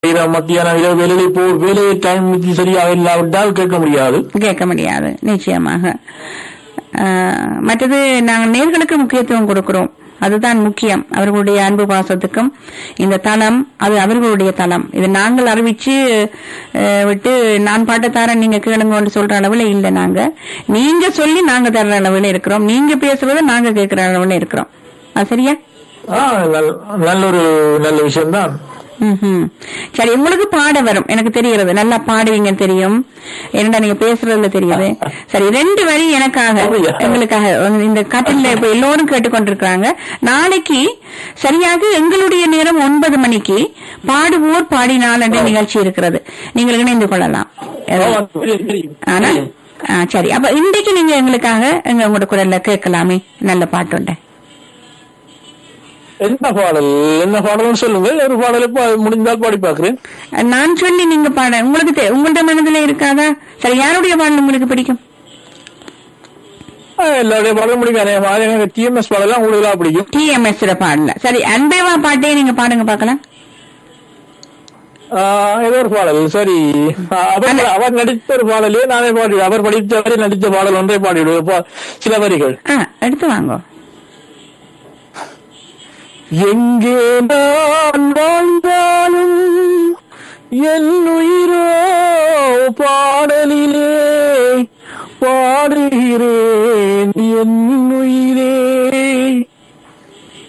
இரவு மத்தியானம் இரவு வேலையை போ வேலையை டைம் சரியாக இல்லாவிட்டால் கேட்க முடியாது கேட்க முடியாது நிச்சயமாக ஆஹ், மற்றது நாங்கள் நேர்களுக்கு முக்கியத்துவம் கொடுக்கிறோம் அதுதான் முக்கியம் அவர்களுடைய அன்பு பாசத்துக்கும் இந்த தளம் அது அவர்களுடைய தளம் இது நாங்கள் அறிவிச்சு அஹ், விட்டு நான் பாட்டு தரேன் நீங்க கேளுங்கன்னு சொல்ற அளவுல இல்ல நாங்க நீங்க சொல்லி நாங்க தர்ற அளவுல இருக்கிறோம் நீங்க பேசுறத நாங்க கேட்கிற அளவுல இருக்கிறோம் அது சரியா ஆ, நல்ல- நல்ல ஒரு நல்ல விஷயம்தான் ம்ஹும். சரி உங்களுக்கு பாட வரும் எனக்கு தெரிகிறது நல்லா பாடுவீங்க தெரியும் என்னடா நீங்க பேசுறதுல தெரியுது சரி ரெண்டு வரி எனக்காக அப்படியா? எங்களுக்காக இந்த கட்டில இப்ப எல்லோரும் கேட்டுக்கொண்டிருக்கிறாங்க நாளைக்கு சரியாக எங்களுடைய நேரம் ஒன்பது மணிக்கு பாடுவோர் பாடினால் என்ற நிகழ்ச்சி இருக்கிறது நீங்கள் இணைந்து கொள்ளலாம் ஆ, தெரியும், தெரியும். ஆனா ஆ, சரி அப்ப இன்றைக்கு நீங்க எங்களுக்காக எங்க உங்களோட குரல்ல கேட்கலாமே நல்ல பாட்டு உண்டு என்ன பாடல் என்ன பாடல்னு சொல்லுங்க ஒரு பாடலை பா- முடிந்தால் பாடி பார்க்கிறேன் நான் சொல்லி நீங்க பாட உங்களுக்கு தெ- உங்கள்ட்ட மனதுல இருக்காதா சரி யாருடைய பாடல் உங்களுக்கு பிடிக்கும் ஆ, எல்லாருடைய பாடலும் பிடிக்கும் எனக்கு டிஎம்எஸ் பாடலாம் உங்களுக்கு பிடிக்கும் டிஎம்எஸ் பாடல சரி அன்பேவா பாட்டே நீங்க பாடுங்க பார்க்கலாம் ஆ, ஏதோ ஒரு பாடல் சரி ஆ, அவர் அவர் நடித்த ஒரு பாடலே நானே பாடி அவர் படித்தவரை நடித்த பாடல் ஒன்றை பாடிவிடுவேன் பா- சில வரிகள் ஆ எடுத்து வாங்க எங்கே நான் வாழ்ந்தாலும் என் உயிரோ பாடலிலே பாடுகிறேன் என்